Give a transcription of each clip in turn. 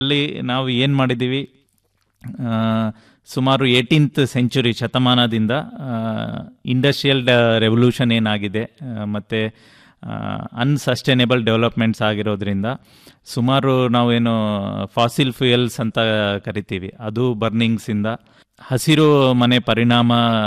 ಅಲ್ಲಿ ನಾವು ಏನು ಮಾಡಿದ್ದೀವಿ ಆ, ಸುಮಾರು ಏಯ್ಟೀನ್ತ್ ಸೆಂಚುರಿ ಶತಮಾನದಿಂದ ಇಂಡಸ್ಟ್ರಿಯಲ್ ರೆವಲ್ಯೂಷನ್ ಏನಾಗಿದೆ ಆ, ಮತ್ತೆ ಅನ್ಸಸ್ಟೈನೇಬಲ್ ಡೆವಲಪ್ಮೆಂಟ್ಸ್ ಆಗಿರೋದ್ರಿಂದ ಸುಮಾರು ನಾವೇನು ಫಾಸಿಲ್ ಫ್ಯೂಯಲ್ಸ್ ಅಂತ ಕರಿತೀವಿ ಅದು ಬರ್ನಿಂಗ್ಸಿಂದ ಹಸಿರು ಮನೆ ಪರಿಣಾಮ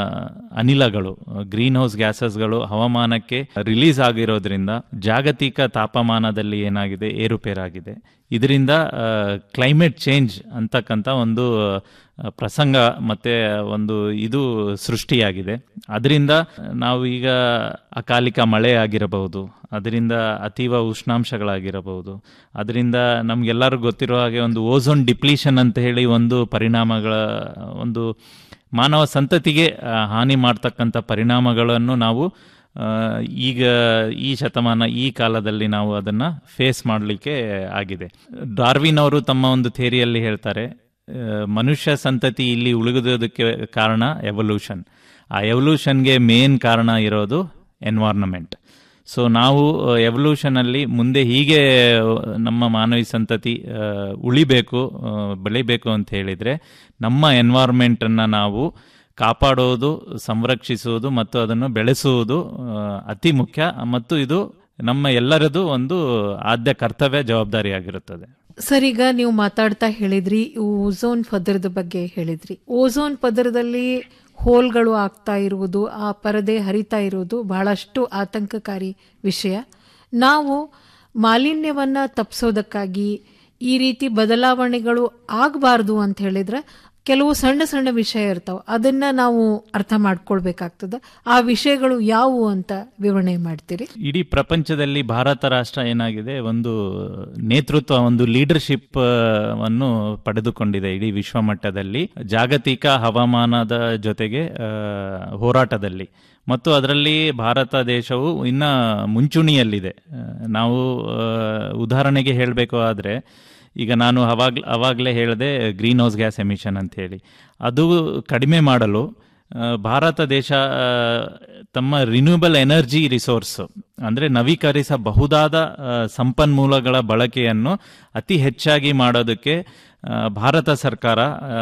ಅನಿಲಗಳು ಗ್ರೀನ್ ಹೌಸ್ ಗ್ಯಾಸಸ್ಗಳು ಹವಾಮಾನಕ್ಕೆ ರಿಲೀಸ್ ಆಗಿರೋದ್ರಿಂದ ಜಾಗತಿಕ ತಾಪಮಾನದಲ್ಲಿ ಏನಾಗಿದೆ ಏರುಪೇರಾಗಿದೆ ಇದರಿಂದ ಕ್ಲೈಮೇಟ್ ಚೇಂಜ್ ಅಂತಕ್ಕಂಥ ಒಂದು ಆ, ಪ್ರಸಂಗ ಮತ್ತೆ ಒಂದು ಇದು ಸೃಷ್ಟಿಯಾಗಿದೆ ಅದರಿಂದ ನಾವು ಈಗ ಅಕಾಲಿಕ ಮಳೆ ಆಗಿರಬಹುದು ಅದರಿಂದ ಅತೀವ ಉಷ್ಣಾಂಶಗಳಾಗಿರಬಹುದು ಅದರಿಂದ ನಮ್ಗೆಲ್ಲರಿಗೂ ಗೊತ್ತಿರೋ ಹಾಗೆ ಒಂದು ಓಝೋನ್ ಡಿಪ್ಲೀಷನ್ ಅಂತ ಹೇಳಿ ಒಂದು ಪರಿಣಾಮಗಳ ಒಂದು ಮಾನವ ಸಂತತಿಗೆ ಆ, ಹಾನಿ ಮಾಡ್ತಕ್ಕಂಥ ಪರಿಣಾಮಗಳನ್ನು ನಾವು ಆ, ಈಗ ಈ ಶತಮಾನ ಈ ಕಾಲದಲ್ಲಿ ನಾವು ಅದನ್ನ ಫೇಸ್ ಮಾಡಲಿಕ್ಕೆ ಆಗಿದೆ ಡಾರ್ವಿನ್ ಅವರು ತಮ್ಮ ಒಂದು ಥೇರಿಯಲ್ಲಿ ಹೇಳ್ತಾರೆ ಆ, ಮನುಷ್ಯ ಸಂತತಿ ಇಲ್ಲಿ ಉಳಿದುದಕ್ಕೆ ಕಾರಣ ಎವಲ್ಯೂಷನ್ ಆ ಎವಲ್ಯೂಷನ್ಗೆ ಮೇನ್ ಕಾರಣ ಇರೋದು ಎನ್ವೈರ್ನಮೆಂಟ್ ಸೊ ನಾವು ಎವಲ್ಯೂಷನ್ ಅಲ್ಲಿ ಮುಂದೆ ಹೀಗೆ ನಮ್ಮ ಮಾನವಿ ಸಂತತಿ ಆ, ಉಳಿಬೇಕು ಆ, ಬೆಳಿಬೇಕು ಅಂತ ಹೇಳಿದ್ರೆ ನಮ್ಮ ಎನ್ವೈರ್ಮೆಂಟ್ ಅನ್ನ ನಾವು ಕಾಪಾಡೋದು ಸಂರಕ್ಷಿಸುವುದು ಮತ್ತು ಅದನ್ನು ಬೆಳೆಸುವುದು ಆ, ಅತಿ ಮುಖ್ಯ ಮತ್ತು ಇದು ನಮ್ಮ ಎಲ್ಲರದು ಒಂದು ಆದ್ಯ ಕರ್ತವ್ಯ ಜವಾಬ್ದಾರಿಯಾಗಿರುತ್ತದೆ ಸರ್ ಈಗ ನೀವು ಮಾತಾಡ್ತಾ ಹೇಳಿದ್ರಿ ಓಝೋನ್ ಪದರದ ಬಗ್ಗೆ ಹೇಳಿದ್ರಿ ಓಝೋನ್ ಪದರದಲ್ಲಿ ಹೋಲ್ಗಳು ಆಗ್ತಾ ಇರುವುದು ಆ ಪರದೆ ಹರಿತಾ ಇರುವುದು ಬಹಳಷ್ಟು ಆತಂಕಕಾರಿ ವಿಷಯ ನಾವು ಮಾಲಿನ್ಯವನ್ನ ತಪ್ಪಿಸೋದಕ್ಕಾಗಿ ಈ ರೀತಿ ಬದಲಾವಣೆಗಳು ಆಗಬಾರ್ದು ಅಂತ ಹೇಳಿದ್ರೆ ಕೆಲವು ಸಣ್ಣ ಸಣ್ಣ ವಿಷಯ ಇರ್ತಾವ ಅದನ್ನ ನಾವು ಅರ್ಥ ಮಾಡ್ಕೊಳ್ಬೇಕಾಗ್ತದ ಆ ವಿಷಯಗಳು ಯಾವುವು ಅಂತ ವಿವರಣೆ ಮಾಡ್ತೀರಿ ಇಡೀ ಪ್ರಪಂಚದಲ್ಲಿ ಭಾರತ ರಾಷ್ಟ್ರ ಏನಾಗಿದೆ ಒಂದು ನೇತೃತ್ವ ಒಂದು ಲೀಡರ್ಶಿಪ್ ಅನ್ನು ಪಡೆದುಕೊಂಡಿದೆ ಇಡೀ ವಿಶ್ವ ಮಟ್ಟದಲ್ಲಿ ಜಾಗತಿಕ ಹವಾಮಾನದ ಜೊತೆಗೆ ಆ, ಹೋರಾಟದಲ್ಲಿ ಮತ್ತು ಅದರಲ್ಲಿ ಭಾರತ ದೇಶವು ಇನ್ನ ಮುಂಚೂಣಿಯಲ್ಲಿದೆ ಆ, ನಾವು ಆ, ಉದಾಹರಣೆಗೆ ಹೇಳಬೇಕು ಆದರೆ ಈಗ ನಾನು ಅವಾಗ್ ಅವಾಗಲೇ ಹೇಳಿದೆ ಗ್ರೀನ್ ಹೌಸ್ ಗ್ಯಾಸ್ ಎಮಿಷನ್ ಅಂತ ಹೇಳಿ ಅದು ಕಡಿಮೆ ಮಾಡಲು ಆ, ಭಾರತ ದೇಶ ಆ, ತಮ್ಮ ರಿನ್ಯೂಬಲ್ ಎನರ್ಜಿ ರಿಸೋರ್ಸ್ ಅಂದರೆ ನವೀಕರಿಸಬಹುದಾದ ಆ, ಸಂಪನ್ಮೂಲಗಳ ಬಳಕೆಯನ್ನು ಅತಿ ಹೆಚ್ಚಾಗಿ ಮಾಡೋದಕ್ಕೆ ಆ, ಭಾರತ ಸರ್ಕಾರ ಆ,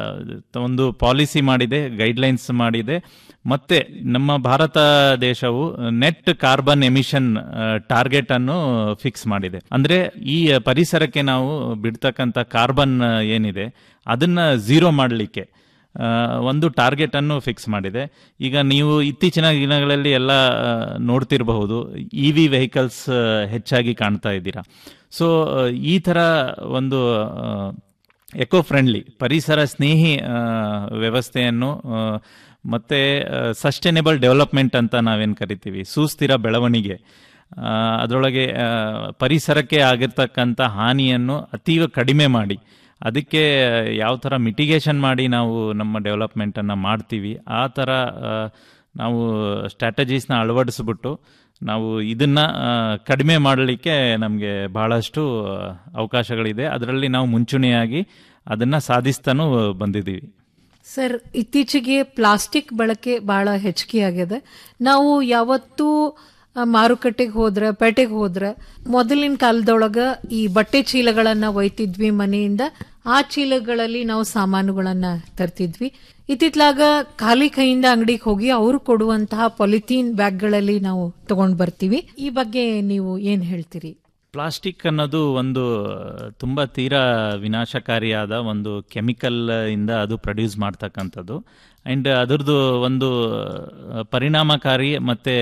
ಒಂದು ಪಾಲಿಸಿ ಮಾಡಿದೆ ಗೈಡ್ಲೈನ್ಸ್ ಮಾಡಿದೆ ಮತ್ತೆ ನಮ್ಮ ಭಾರತ ದೇಶವು ನೆಟ್ ಕಾರ್ಬನ್ ಎಮಿಷನ್ ಟಾರ್ಗೆಟ್ ಅನ್ನು ಫಿಕ್ಸ್ ಮಾಡಿದೆ ಅಂದ್ರೆ ಈ ಪರಿಸರಕ್ಕೆ ನಾವು ಬಿಡ್ತಕ್ಕಂಥ ಕಾರ್ಬನ್ ಏನಿದೆ ಅದನ್ನ ಝೀರೋ ಮಾಡಲಿಕ್ಕೆ ಆ, ಒಂದು ಟಾರ್ಗೆಟ್ ಅನ್ನು ಫಿಕ್ಸ್ ಮಾಡಿದೆ ಈಗ ನೀವು ಇತ್ತೀಚಿನ ದಿನಗಳಲ್ಲಿ ಎಲ್ಲ ಆ, ನೋಡ್ತಿರಬಹುದು ಇ ವಿ ವೆಹಿಕಲ್ಸ್ ಹೆಚ್ಚಾಗಿ ಕಾಣ್ತಾ ಇದ್ದೀರಾ ಸೊ ಈ ಥರ ಒಂದು ಎಕೋ ಫ್ರೆಂಡ್ಲಿ ಪರಿಸರ ಸ್ನೇಹಿ ಆ, ವ್ಯವಸ್ಥೆಯನ್ನು ಆ, ಮತ್ತೆ ಸಸ್ಟೈನೇಬಲ್ ಡೆವಲಪ್ಮೆಂಟ್ ಅಂತ ನಾವೇನು ಕರಿತೀವಿ ಸುಸ್ಥಿರ ಬೆಳವಣಿಗೆ ಆ, ಅದರೊಳಗೆ ಆ, ಪರಿಸರಕ್ಕೆ ಆಗಿರ್ತಕ್ಕಂಥ ಹಾನಿಯನ್ನು ಅತೀವ ಕಡಿಮೆ ಮಾಡಿ ಅದಕ್ಕೆ ಯಾವ ಥರ ಮಿಟಿಗೇಷನ್ ಮಾಡಿ ನಾವು ನಮ್ಮ ಡೆವಲಪ್ಮೆಂಟನ್ನು ಮಾಡ್ತೀವಿ ಆ ಥರ ಆ, ನಾವು ಸ್ಟ್ರಾಟಜೀಸ್ನ ಅಳವಡಿಸ್ಬಿಟ್ಟು ನಾವು ಇದನ್ನ ಆ, ಕಡಿಮೆ ಮಾಡಲಿಕ್ಕೆ ನಮಗೆ ಬಹಳಷ್ಟು ಆ, ಅವಕಾಶಗಳಿದೆ ಅದರಲ್ಲಿ ನಾವು ಮುಂಚೂಣಿಯಾಗಿ ಅದನ್ನ ಸಾಧಿಸ್ತಾನೂ ಬಂದಿದ್ದೀವಿ ಸರ್ ಇತ್ತೀಚೆಗೆ ಪ್ಲಾಸ್ಟಿಕ್ ಬಳಕೆ ಬಹಳ ಹೆಚ್ಚಿಗೆ ಆಗಿದೆ ನಾವು ಯಾವತ್ತೂ ಆ, ಮಾರುಕಟ್ಟೆಗೆ ಹೋದ್ರ ಪೇಟೆಗೆ ಹೋದ್ರ ಮೊದಲಿನ ಕಾಲದೊಳಗ ಈ ಬಟ್ಟೆ ಚೀಲಗಳನ್ನ ಒಯ್ತಿದ್ವಿ ಮನೆಯಿಂದ ಆ ಚೀಲಗಳಲ್ಲಿ ನಾವು ಸಾಮಾನುಗಳನ್ನ ತರ್ತಿದ್ವಿ ಇತ್ತಿತ್ಲಾಗ ಖಾಲಿ ಕೈಯಿಂದ ಅಂಗಡಿಗೆ ಹೋಗಿ ಅವರು ಕೊಡುವಂತಹ ಪಾಲಿಥೀನ್ ಬ್ಯಾಗ್ಗಳಲ್ಲಿ ನಾವು ತಗೊಂಡ್ ಬರ್ತೀವಿ ಈ ಬಗ್ಗೆ ನೀವು ಏನ್ ಹೇಳ್ತೀರಿ ಪ್ಲಾಸ್ಟಿಕ್ ಅನ್ನೋದು ಒಂದು ತುಂಬ ತೀರಾ ವಿನಾಶಕಾರಿಯಾದ ಒಂದು ಕೆಮಿಕಲ್ ಇಂದ ಅದು ಪ್ರೊಡ್ಯೂಸ್ ಮಾಡ್ತಕ್ಕಂಥದ್ದು ಆ್ಯಂಡ್ ಅದರದ್ದು ಒಂದು ಪರಿಣಾಮಕಾರಿ ಮತ್ತು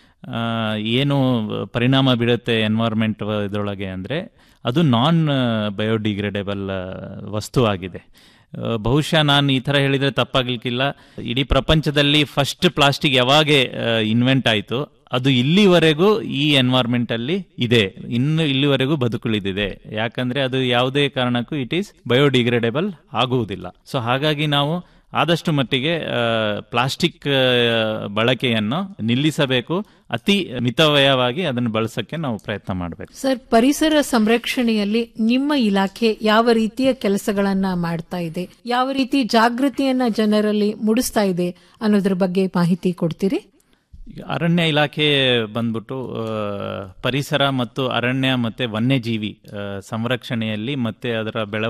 ಏನು ಪರಿಣಾಮ ಬೀಳುತ್ತೆ ಎನ್ವೈರ್ಮೆಂಟ್ ಇದರೊಳಗೆ ಅಂದರೆ ಅದು ನಾನ್ ಬಯೋಡಿಗ್ರೇಡೇಬಲ್ ವಸ್ತು ಆಗಿದೆ ಆ, ಬಹುಶಃ ನಾನು ಈ ಥರ ಹೇಳಿದರೆ ತಪ್ಪಾಗ್ಲಿಕ್ಕಿಲ್ಲ ಇಡೀ ಪ್ರಪಂಚದಲ್ಲಿ ಫಸ್ಟ್ ಪ್ಲಾಸ್ಟಿಕ್ ಯಾವಾಗ ಇನ್ವೆಂಟ್ ಆಯಿತು ಅದು ಇಲ್ಲಿವರೆಗೂ ಈ ಎನ್ವೈರ್ಮೆಂಟ್ ಅಲ್ಲಿ ಇದೆ ಇನ್ನು ಇಲ್ಲಿವರೆಗೂ ಬದುಕುಳಿದಿದೆ ಯಾಕಂದ್ರೆ ಅದು ಯಾವುದೇ ಕಾರಣಕ್ಕೂ ಇಟ್ ಈಸ್ ಬಯೋಡಿಗ್ರೇಡೇಬಲ್ ಆಗುವುದಿಲ್ಲ ಸೊ ಹಾಗಾಗಿ ನಾವು ಆದಷ್ಟು ಮಟ್ಟಿಗೆ ಪ್ಲಾಸ್ಟಿಕ್ ಬಳಕೆಯನ್ನು ನಿಲ್ಲಿಸಬೇಕು ಅತಿ ಮಿತವ್ಯಯವಾಗಿ ಅದನ್ನು ಬಳಸಕ್ಕೆ ನಾವು ಪ್ರಯತ್ನ ಮಾಡಬೇಕು ಸರ್ ಪರಿಸರ ಸಂರಕ್ಷಣೆಯಲ್ಲಿ ನಿಮ್ಮ ಇಲಾಖೆ ಯಾವ ರೀತಿಯ ಕೆಲಸಗಳನ್ನ ಮಾಡ್ತಾ ಇದೆ ಯಾವ ರೀತಿ ಜಾಗೃತಿಯನ್ನ ಜನರಲ್ಲಿ ಮೂಡಿಸ್ತಾ ಇದೆ ಅನ್ನೋದ್ರ ಬಗ್ಗೆ ಮಾಹಿತಿ ಕೊಡ್ತೀರಿ ಈಗ ಅರಣ್ಯ ಇಲಾಖೆ ಬಂದ್ಬಿಟ್ಟು ಆ, ಪರಿಸರ ಮತ್ತು ಅರಣ್ಯ ಮತ್ತೆ ವನ್ಯಜೀವಿ ಆ, ಸಂರಕ್ಷಣೆಯಲ್ಲಿ ಮತ್ತೆ ಅದರ ಬೆಳವಣಿಗೆ